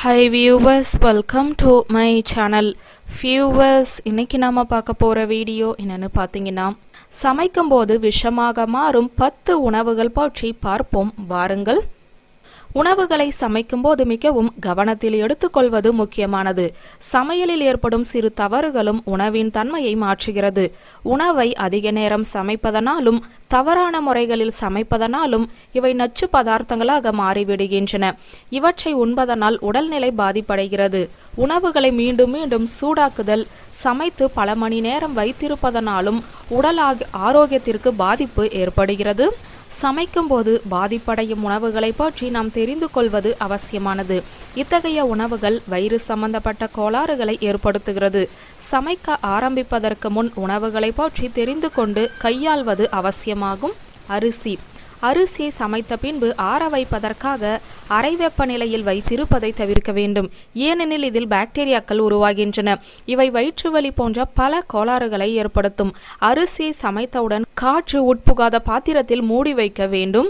hi viewers welcome to my channel viewers இன்னைக்கு நாம பார்க்க போற வீடியோ என்னன்னு பார்த்தீங்கன்னா சமைக்கும்போது விஷமாக மாறும் பத்து உணவுகள் பற்றி பார்ப்போம் வாருங்கள் உணவுகளை சமைக்கும்போது மிகவும் கவனத்தில் எடுத்துக்கொள்வது முக்கியமானது சமையலில் ஏற்படும் சிறு தவறுகளும் உணவின் தன்மையை மாற்றுகிறது உணவை அதிக நேரம் சமைப்பதனாலும் தவறான முறைகளில் சமைப்பதனாலும் இவை நச்சு பதார்த்தங்களாக மாறிவிடுகின்றன இவற்றை உண்பதனால் உடல்நிலை பாதிப்படைகிறது உணவுகளை மீண்டும் மீண்டும் சூடாக்குதல் சமைத்து பல மணி நேரம் வைத்திருப்பதனாலும் உடல் ஆக- ஆரோக்கியத்திற்கு பாதிப்பு ஏற்படுகிறது சமைக்கும்போது பாதிப்படையும் உணவுகளை பற்றி நாம் தெரிந்து கொள்வது அவசியமானது இத்தகைய உணவுகள் வயிறு சம்பந்தப்பட்ட கோளாறுகளை ஏற்படுத்துகிறது சமைக்க ஆரம்பிப்பதற்கு முன் உணவுகளை பற்றி தெரிந்து கொண்டு கையாள்வது அவசியமாகும் அரிசி அரிசியை சமைத்த பின்பு ஆற வைப்பதற்காக அறை வெப்பநிலையில் வைத்திருப்பதை தவிர்க்க வேண்டும் ஏனெனில் இதில் பாக்டீரியாக்கள் உருவாகின்றன இவை வயிற்று வலி போன்ற பல கோளாறுகளை ஏற்படுத்தும் அரிசியை சமைத்தவுடன் காற்று உட்புகாத பாத்திரத்தில் மூடி வைக்க வேண்டும்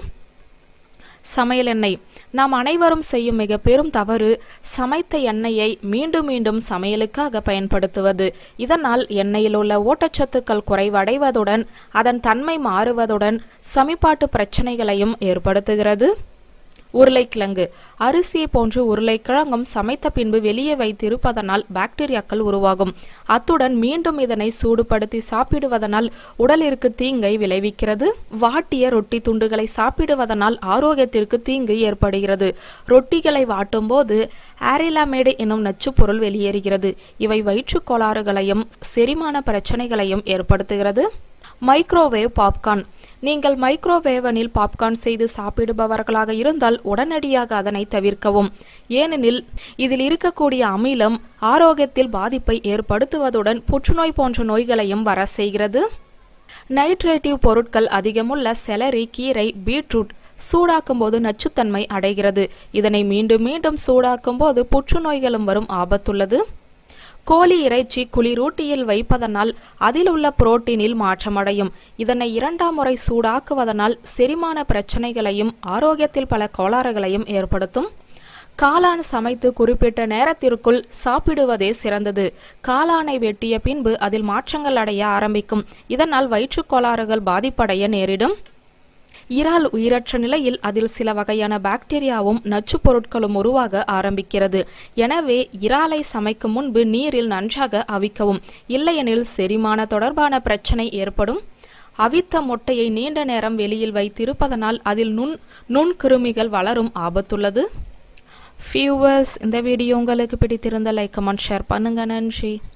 சமையல் எண்ணெய் நாம் அனைவரும் செய்யும் மிக பெரும் தவறு சமைத்த எண்ணெயை மீண்டும் மீண்டும் சமையலுக்காக பயன்படுத்துவது இதனால் எண்ணெயில் உள்ள ஊட்டச்சத்துக்கள் குறைவடைவதுடன் அதன் தன்மை மாறுவதுடன் சமிபாட்டு பிரச்சனைகளையும் ஏற்படுத்துகிறது உருளைக்கிழங்கு அரிசியை போன்று உருளைக்கிழங்கும் சமைத்த பின்பு வெளியே வைத்திருப்பதனால் பாக்டீரியாக்கள் உருவாகும் அத்துடன் மீண்டும் இதனை சூடுபடுத்தி சாப்பிடுவதனால் உடலிற்கு தீங்கை விளைவிக்கிறது வாட்டிய ரொட்டி துண்டுகளை சாப்பிடுவதனால் ஆரோக்கியத்திற்கு தீங்கு ஏற்படுகிறது ரொட்டிகளை வாட்டும் போது ஆரிலாமேடு எனும் நச்சுப்பொருள் வெளியேறுகிறது இவை வயிற்றுக் கோளாறுகளையும் செரிமான பிரச்சனைகளையும் ஏற்படுத்துகிறது மைக்ரோவேவ் பாப்கார்ன் நீங்கள் மைக்ரோவேவனில் பாப்கார்ன் செய்து சாப்பிடுபவர்களாக இருந்தால் உடனடியாக அதனை தவிர்க்கவும் ஏனெனில் இதில் இருக்கக்கூடிய அமிலம் ஆரோக்கியத்தில் பாதிப்பை ஏற்படுத்துவதுடன் புற்றுநோய் போன்ற நோய்களையும் வர செய்கிறது நைட்ரேட்டிவ் பொருட்கள் அதிகமுள்ள செலரி கீரை பீட்ரூட் சூடாக்கும் போது நச்சுத்தன்மை அடைகிறது இதனை மீண்டும் மீண்டும் சூடாக்கும் போது புற்றுநோய்களும் வரும் ஆபத்துள்ளது கோழி இறைச்சி குளிரூட்டியில் வைப்பதனால் அதில் உள்ள புரோட்டீனில் மாற்றமடையும் இதனை இரண்டாம் முறை சூடாக்குவதனால் செரிமான பிரச்சனைகளையும் ஆரோக்கியத்தில் பல கோளாறுகளையும் ஏற்படுத்தும் காளான் சமைத்து குறிப்பிட்ட நேரத்திற்குள் சாப்பிடுவதே சிறந்தது காளானை வெட்டிய பின்பு அதில் மாற்றங்கள் அடைய ஆரம்பிக்கும் இதனால் வயிற்றுக் கோளாறுகள் பாதிப்படைய நேரிடும் இறால் உயிரற்ற நிலையில் அதில் சில வகையான பாக்டீரியாவும் நச்சுப் பொருட்களும் உருவாக ஆரம்பிக்கிறது எனவே இறாலை சமைக்கும் முன்பு நீரில் நன்றாக அவிக்கவும் இல்லையெனில் செரிமான தொடர்பான பிரச்சனை ஏற்படும் அவித்த முட்டையை நீண்ட நேரம் வெளியில் வைத்திருப்பதனால் அதில் நுண் நுண்கிருமிகள் வளரும் ஆபத்துள்ளது ஃபியூவர்ஸ் இந்த வீடியோ உங்களுக்கு பிடித்திருந்த லைக் கமெண்ட் ஷேர் பண்ணுங்க நன்றி